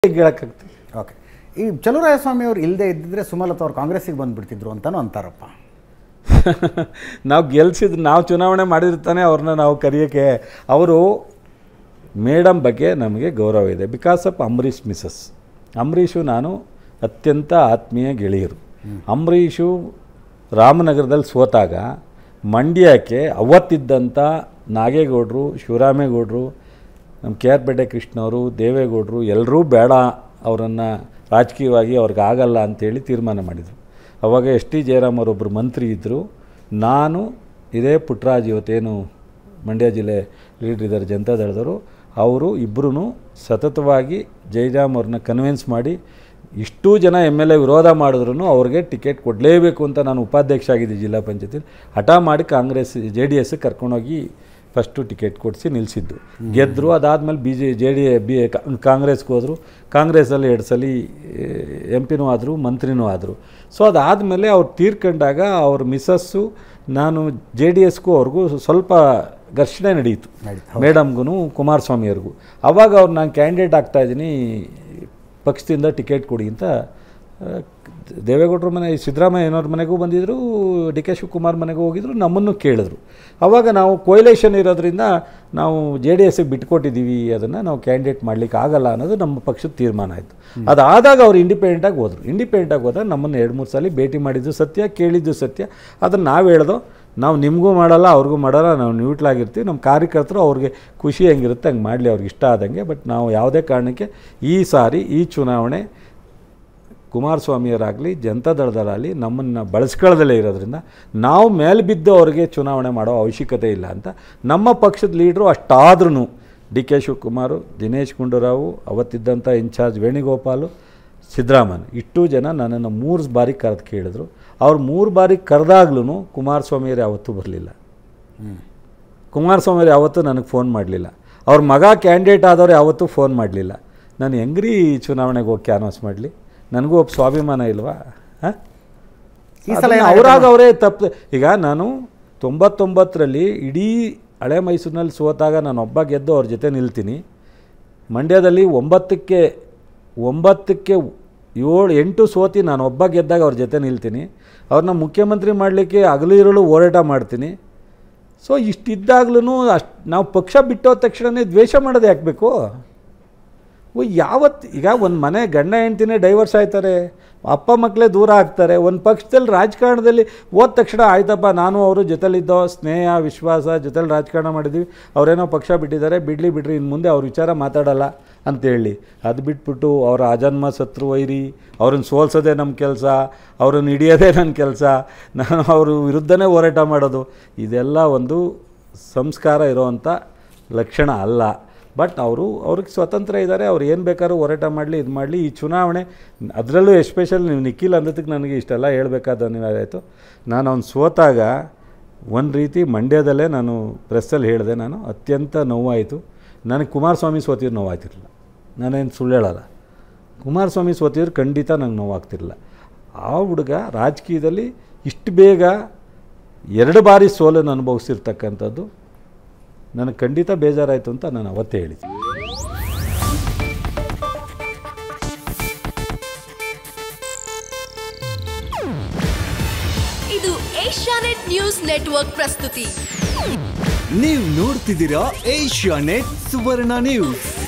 ಹೇಳಕ್ಕಾಗ್ತದೆ okay ಈ ಚಲುವರಾಯಸ್ವಾಮಿ ಅವರು ಇಲ್ಲದೆ ಇದ್ದಿದ್ರೆ ಸುಮಲತಾ ಅವ್ರು ಕಾಂಗ್ರೆಸ್ಸಿಗೆ ಬಂದುಬಿಡ್ತಿದ್ರು ಅಂತಲೂ ಅಂತಾರಪ್ಪ ನಾವು ಗೆಲ್ಸಿದ್ರು ನಾವು ಚುನಾವಣೆ ಮಾಡಿರ್ತಾನೆ ಅವ್ರನ್ನ ನಾವು ಕರೆಯೋಕ್ಕೆ ಅವರು ಮೇಡಮ್ ಬಗ್ಗೆ ನಮಗೆ ಗೌರವ ಇದೆ because of Ambareesh Mrs Ambareesh ನಾನು ಅತ್ಯಂತ ಆತ್ಮೀಯ ಗೆಳೆಯರು ಅಂಬರೀಷು ರಾಮನಗರದಲ್ಲಿ ಸೋತಾಗ ಮಂಡ್ಯಕ್ಕೆ ಅವತ್ತಿದ್ದಂಥ ನಾಗೇಗೌಡರು ಶಿವರಾಮೇಗೌಡರು ನಮ್ಮ ಕೆ ಆರ್ ಪೇಟೆ ಕೃಷ್ಣವರು ದೇವೇಗೌಡರು ಎಲ್ಲರೂ ಬೇಡ ಅವರನ್ನು ರಾಜಕೀಯವಾಗಿ ಅವ್ರಿಗೆ ಆಗಲ್ಲ ಅಂತೇಳಿ ತೀರ್ಮಾನ ಮಾಡಿದರು ಅವಾಗ ಎಸ್ ಟಿ ಜಯರಾಮ್ ಅವರೊಬ್ಬರು ಮಂತ್ರಿ ಇದ್ದರು ನಾನು ಇದೇ ಪುಟ್ಟರಾಜ್ ಇವತ್ತೇನು ಮಂಡ್ಯ ಜಿಲ್ಲೆ ಲೀಡರ್ ಇದ್ದಾರೆ ಜನತಾದಳದವರು ಅವರು ಇಬ್ಬರೂ ಸತತವಾಗಿ ಜಯರಾಮ್ ಅವ್ರನ್ನ ಕನ್ವಿನ್ಸ್ ಮಾಡಿ ಇಷ್ಟೂ ಜನ ಎಮ್ ಎಲ್ ಎ ವಿರೋಧ ಮಾಡಿದ್ರು ಅವ್ರಿಗೆ ಟಿಕೆಟ್ ಕೊಡಲೇಬೇಕು ಅಂತ ನಾನು ಉಪಾಧ್ಯಕ್ಷ ಆಗಿದ್ದೆ ಜಿಲ್ಲಾ ಪಂಚಾಯತಿಲಿ ಹಠ ಮಾಡಿ ಕಾಂಗ್ರೆಸ್ ಜೆ ಡಿ ಎಸ್ಗೆ ಕರ್ಕೊಂಡೋಗಿ ಫಸ್ಟು ಟಿಕೆಟ್ ಕೊಡಿಸಿ ನಿಲ್ಲಿಸಿದ್ದು ಗೆದ್ದರು ಅದಾದಮೇಲೆ B J J D B ಕಾಂಗ್ರೆಸ್ಗೆ ಹೋದರು ಕಾಂಗ್ರೆಸ್ಸಲ್ಲಿ ಎರಡು ಸಲ ಎಂ ಪಿನೂ ಆದರು ಮಂತ್ರಿನೂ ಆದರು ಸೊ ಅದಾದಮೇಲೆ ಅವ್ರು ತೀರ್ಕೊಂಡಾಗ ಅವ್ರ ಮಿಸಸ್ಸು ನಾನು ಜೆ ಡಿ ಎಸ್ಗೂ ಅವ್ರಿಗೂ ಸ್ವಲ್ಪ ಘರ್ಷಣೆ ನಡೀತು ಮೇಡಮ್ಗೂ ಕುಮಾರಸ್ವಾಮಿಯವ್ರಿಗೂ ಅವಾಗ ಅವ್ರು ನಾನು ಕ್ಯಾಂಡಿಡೇಟ್ ಆಗ್ತಾಯಿದ್ದೀನಿ ಪಕ್ಷದಿಂದ ಟಿಕೆಟ್ ಕೊಡಿ ಅಂತ ಆ, ದೇವೇಗೌಡರ ಮನೆ ಸಿದ್ದರಾಮಯ್ಯನವ್ರ ಮನೆಗೂ ಬಂದಿದ್ದರು ಡಿ ಕೆ ಶಿವಕುಮಾರ್ ಮನೆಗೂ ಹೋಗಿದ್ರು ನಮ್ಮನ್ನು ಕೇಳಿದ್ರು ಅವಾಗ ನಾವು ಕೊಯ್ಲೇಷನ್ ಇರೋದ್ರಿಂದ ನಾವು ಜೆ ಡಿ ಎಸ್ಗೆ ಬಿಟ್ಕೊಟ್ಟಿದ್ದೀವಿ ಅದನ್ನು ನಾವು ಕ್ಯಾಂಡಿಡೇಟ್ ಮಾಡಲಿಕ್ಕೆ ಆಗಲ್ಲ ಅನ್ನೋದು ನಮ್ಮ ಪಕ್ಷದ ತೀರ್ಮಾನ ಆಯಿತು ಅದಾದಾಗ ಅವ್ರು ಇಂಡಿಪೆಂಡೆಂಟಾಗಿ ಹೋದರು ಇಂಡಿಪೆಂಡೆಂಟಾಗಿ ಹೋದಾಗ ನಮ್ಮನ್ನು ಎರಡು ಮೂರು ಸಲ ಭೇಟಿ ಮಾಡಿದ್ದು ಸತ್ಯ ಕೇಳಿದ್ದು ಸತ್ಯ ಅದನ್ನು ನಾವು ಹೇಳ್ದೋ ನಾವು ನಿಮಗೂ ಮಾಡಲ್ಲ ಅವ್ರಿಗೂ ಮಾಡಲ್ಲ ನಾವು ನ್ಯೂಟ್ಲ್ ಆಗಿರ್ತೀವಿ ನಮ್ಮ ಕಾರ್ಯಕರ್ತರು ಅವ್ರಿಗೆ ಖುಷಿ ಹೆಂಗಿರುತ್ತೆ ಹಂಗೆ ಮಾಡಲಿ ಅವ್ರಿಗೆ ಇಷ್ಟ ಆದಂಗೆ ಬಟ್ ನಾವು ಯಾವುದೇ ಕಾರಣಕ್ಕೆ ಈ ಸಾರಿ ಈ ಚುನಾವಣೆ ಕುಮಾರಸ್ವಾಮಿಯವರಾಗಲಿ ಜನತಾದಳದರಾಗಲಿ ನಮ್ಮನ್ನು ಬಳಸ್ಕೊಳ್ಳದಲ್ಲೇ ಇರೋದ್ರಿಂದ ನಾವು ಮೇಲೆ ಬಿದ್ದು ಅವ್ರಿಗೆ ಚುನಾವಣೆ ಮಾಡೋ ಅವಶ್ಯಕತೆ ಇಲ್ಲ ಅಂತ ನಮ್ಮ ಪಕ್ಷದ ಲೀಡ್ರು ಅಷ್ಟಾದ್ರೂ ಡಿ ಕೆ ಶಿವಕುಮಾರು ದಿನೇಶ್ ಗುಂಡೂರಾವು ಅವತ್ತಿದ್ದಂಥ ಇನ್ಚಾರ್ಜ್ ವೇಣುಗೋಪಾಲು ಸಿದ್ದರಾಮನ್ ಇಷ್ಟು ಜನ ನನ್ನನ್ನು ಮೂರು ಬಾರಿ ಕರೆದು ಕೇಳಿದ್ರು ಅವ್ರು ಮೂರು ಬಾರಿ ಕರೆದಾಗ್ಲೂ ಕುಮಾರಸ್ವಾಮಿಯವರು ಯಾವತ್ತೂ ಬರಲಿಲ್ಲ ಕುಮಾರಸ್ವಾಮಿಯವರು ಯಾವತ್ತೂ ನನಗೆ ಫೋನ್ ಮಾಡಲಿಲ್ಲ ಅವ್ರ ಮಗ ಕ್ಯಾಂಡಿಡೇಟ್ ಆದವ್ರು ಯಾವತ್ತೂ ಫೋನ್ ಮಾಡಲಿಲ್ಲ ನಾನು ಹೆಂಗ್ರಿ ಚುನಾವಣೆಗೆ ಹೋಗಿ ಕ್ಯಾನ್ವಾಸ್ ಮಾಡಲಿ ನನಗೂ ಒಬ್ಬ ಸ್ವಾಭಿಮಾನ ಇಲ್ವಾ ಹಾಂ ಈ ಸಲ ಅದನ್ನ ಅವ್ರಾಗ ಅವರೇ ತಪ್ಪು ಈಗ ನಾನು ತೊಂಬತ್ತೊಂಬತ್ತರಲ್ಲಿ ಇಡೀ ಹಳೆ ಮೈಸೂರಿನಲ್ಲಿ ಸೋತಾಗ ನಾನು ಒಬ್ಬ ಗೆದ್ದು ಅವ್ರ ಜೊತೆ ನಿಲ್ತೀನಿ ಮಂಡ್ಯದಲ್ಲಿ ಒಂಬತ್ತಕ್ಕೆ ಒಂಬತ್ತಕ್ಕೆ ಏಳು ಎಂಟು ಸೋತಿ ನಾನು ಒಬ್ಬ ಗೆದ್ದಾಗ ಅವ್ರ ಜೊತೆ ನಿಲ್ತೀನಿ ಅವ್ರನ್ನ ಮುಖ್ಯಮಂತ್ರಿ ಮಾಡಲಿಕ್ಕೆ ಹಗಲು ಇರಲು ಹೋರಾಟ ಮಾಡ್ತೀನಿ ಸೊ ಇಷ್ಟಿದ್ದಾಗ್ಲೂ ಅಷ್ಟು ನಾವು ಪಕ್ಷ ಬಿಟ್ಟೋದ ತಕ್ಷಣವೇ ದ್ವೇಷ ಮಾಡೋದು ಯಾಕೆ ಬೇಕು ಓ ಯಾವತ್ತು ಈಗ ಒಂದು ಮನೆ ಗಂಡ ಹೆಂಡ್ತಿನೇ ಡೈವರ್ಸ್ ಆಯ್ತಾರೆ ಅಪ್ಪ ಮಕ್ಕಳೇ ದೂರ ಆಗ್ತಾರೆ ಒಂದು ಪಕ್ಷದಲ್ಲಿ ರಾಜಕಾರಣದಲ್ಲಿ ಹೋದ ತಕ್ಷಣ ಆಯ್ತಪ್ಪ ನಾನು ಅವರು ಜೊತೆಲಿದ್ದೋ ಸ್ನೇಹ ವಿಶ್ವಾಸ ಜೊತೆಲಿ ರಾಜಕಾರಣ ಮಾಡಿದ್ವಿ ಅವರೇನೋ ಪಕ್ಷ ಬಿಟ್ಟಿದ್ದಾರೆ ಬಿಡಲಿ ಬಿಡ್ರಿ ಇನ್ನು ಮುಂದೆ ಅವ್ರ ವಿಚಾರ ಮಾತಾಡಲ್ಲ ಅಂತೇಳಿ ಅದು ಬಿಟ್ಬಿಟ್ಟು ಅವರ ಅಜನ್ಮ ಶತ್ರು ವೈರಿ ಅವ್ರನ್ನ ಸೋಲ್ಸೋದೇ ನಮ್ಮ ಕೆಲಸ ಅವ್ರನ್ನ ಹಿಡಿಯೋದೇ ನನ್ನ ಕೆಲಸ ನಾನು ಅವ್ರ ವಿರುದ್ಧನೇ ಹೋರಾಟ ಮಾಡೋದು ಇದೆಲ್ಲ ಒಂದು ಸಂಸ್ಕಾರ ಇರೋವಂಥ ಲಕ್ಷಣ ಅಲ್ಲ ಬಟ್ ಅವರು ಅವ್ರಿಗೆ ಸ್ವತಂತ್ರ ಇದ್ದಾರೆ ಅವ್ರು ಏನು ಬೇಕಾದ್ರೂ ಹೋರಾಟ ಮಾಡಲಿ ಇದು ಮಾಡಲಿ ಈ ಚುನಾವಣೆ ಅದರಲ್ಲೂ ಎಸ್ಪೆಷಲ್ ನೀವು ನಿಖಿಲ್ ಅಂದದಕ್ಕೆ ನನಗೆ ಇಷ್ಟೆಲ್ಲ ಹೇಳಬೇಕಾದ ಅನಿವಾರ್ಯ ಆಯಿತು ನಾನು ಅವ್ನು ಸೋತಾಗ ಒಂದು ರೀತಿ ಮಂಡ್ಯದಲ್ಲೇ ನಾನು ಪ್ರೆಸ್ಸಲ್ಲಿ ಹೇಳಿದೆ ನಾನು ಅತ್ಯಂತ ನೋವಾಯಿತು ನನಗೆ ಕುಮಾರಸ್ವಾಮಿ ಸೋತಿದ್ರು ನೋವಾಗ್ತಿರಲಿಲ್ಲ ನಾನೇನು ಸುಳ್ಳು ಹೇಳಲ್ಲ ಕುಮಾರಸ್ವಾಮಿ ಸೋತಿದ್ರು ಖಂಡಿತ ನಂಗೆ ನೋವಾಗ್ತಿರಲಿಲ್ಲ ಆ ಹುಡುಗ ರಾಜಕೀಯದಲ್ಲಿ ಇಷ್ಟು ಬೇಗ ಎರಡು ಬಾರಿ ಸೋಲನ್ನು ಅನುಭವಿಸಿರ್ತಕ್ಕಂಥದ್ದು ನನಗೆ ಖಂಡಿತ ಬೇಜಾರಾಯಿತು ಅಂತ ನಾನು ಅವತ್ತೇ ಹೇಳಿದ್ದೆ ಇದು ಏಷ್ಯಾನೆಟ್ ನ್ಯೂಸ್ ನೆಟ್ವರ್ಕ್ ಪ್ರಸ್ತುತಿ ನೀವು ನೋಡ್ತಿದ್ದೀರಾ ಏಷ್ಯಾ ನೆಟ್ ಸುವರ್ಣ ನ್ಯೂಸ್